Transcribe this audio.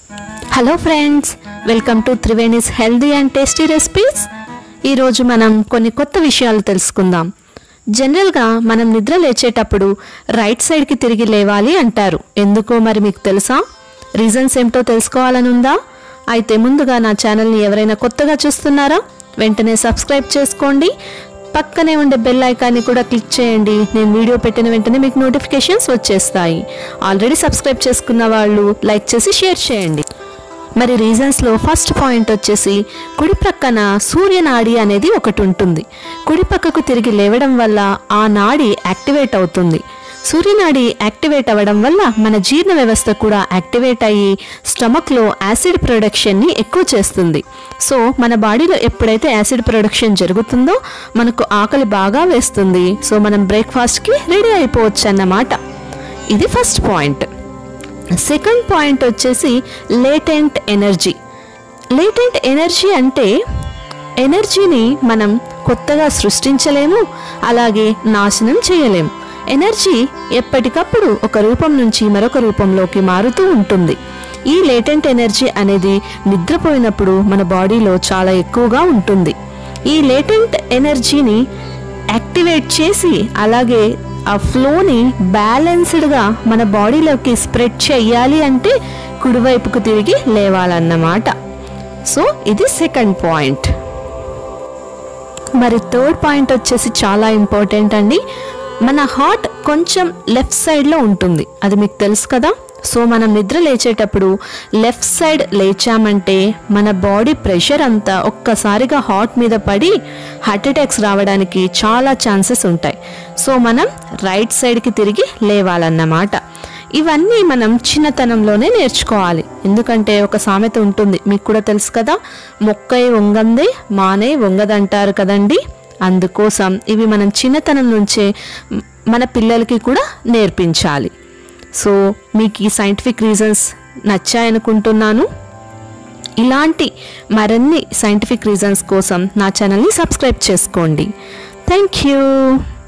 hello friends welcome to Triveni's healthy and tasty recipes ఈరోజు మనం కొన్ని కొత్త విషయాలు తెలుసుకుందాం జనరల్గా మనం నిద్ర లేచేటప్పుడు రైట్ సైడ్కి తిరిగి లేవాలి అంటారు ఎందుకో మరి మీకు తెలుసా రీజన్స్ ఏమిటో తెలుసుకోవాలని ఉందా అయితే ముందుగా నా ఛానల్ని ఎవరైనా కొత్తగా చూస్తున్నారా వెంటనే సబ్స్క్రైబ్ చేసుకోండి పక్కనే ఉండే బెల్ ఐకాన్ని కూడా క్లిక్ చేయండి నేను వీడియో పెట్టిన వెంటనే మీకు నోటిఫికేషన్స్ వచ్చేస్తాయి ఆల్రెడీ సబ్స్క్రైబ్ చేసుకున్న వాళ్ళు లైక్ చేసి షేర్ చేయండి మరి రీజన్స్లో ఫస్ట్ పాయింట్ వచ్చేసి కుడి ప్రక్కన సూర్యనాడి అనేది ఒకటి ఉంటుంది కుడి పక్కకు తిరిగి లేవడం వల్ల ఆ నాడి యాక్టివేట్ అవుతుంది సూర్యనాడి యాక్టివేట్ అవ్వడం వల్ల మన జీర్ణ వ్యవస్థ కూడా యాక్టివేట్ అయ్యి స్టమక్లో యాసిడ్ ప్రొడక్షన్ని ఎక్కువ చేస్తుంది సో మన బాడీలో ఎప్పుడైతే యాసిడ్ ప్రొడక్షన్ జరుగుతుందో మనకు ఆకలి బాగా వేస్తుంది సో మనం బ్రేక్ఫాస్ట్కి రెడీ అయిపోవచ్చు అన్నమాట ఇది ఫస్ట్ పాయింట్ సెకండ్ పాయింట్ వచ్చేసి లేటెంట్ ఎనర్జీ లేటెంట్ ఎనర్జీ అంటే ఎనర్జీని మనం కొత్తగా సృష్టించలేము అలాగే నాశనం చేయలేము ఎనర్జీ ఎప్పటికప్పుడు ఒక రూపం నుంచి మరొక రూపంలోకి మారుతూ ఉంటుంది ఈ లేటెంట్ ఎనర్జీ అనేది నిద్రపోయినప్పుడు మన బాడీలో చాలా ఎక్కువగా ఉంటుంది ఈ లేటెంట్ ఎనర్జీని యాక్టివేట్ చేసి అలాగే ఆ ఫ్లోని బ్యాలెన్స్డ్గా మన బాడీలోకి స్ప్రెడ్ చేయాలి అంటే కుడివైపుకు తిరిగి లేవాలన్నమాట సో ఇది సెకండ్ పాయింట్ మరి థర్డ్ పాయింట్ వచ్చేసి చాలా ఇంపార్టెంట్ అండి మన హార్ట్ కొంచెం లెఫ్ట్ సైడ్లో ఉంటుంది అది మీకు తెలుసు కదా సో మనం నిద్ర లేచేటప్పుడు లెఫ్ట్ సైడ్ లేచామంటే మన బాడీ ప్రెషర్ అంతా ఒక్కసారిగా హార్ట్ మీద పడి హార్ట్ అటాక్స్ రావడానికి చాలా ఛాన్సెస్ ఉంటాయి సో మనం రైట్ సైడ్కి తిరిగి లేవాలన్నమాట ఇవన్నీ మనం చిన్నతనంలోనే నేర్చుకోవాలి ఎందుకంటే ఒక సామెత ఉంటుంది మీకు కూడా తెలుసు కదా మొక్కై వంగందే మానే వంగదంటారు కదండి అందుకోసం ఇవి మనం చిన్నతనం నుంచే మ్, మన పిల్లలకి కూడా నేర్పించాలి సో మీకు ఈ సైంటిఫిక్ రీజన్స్ నచ్చాయనుకుంటున్నాను ఇలాంటి మరిన్ని సైంటిఫిక్ రీజన్స్ కోసం నా ఛానల్ని సబ్స్క్రైబ్ చేసుకోండి థ్యాంక్ యూ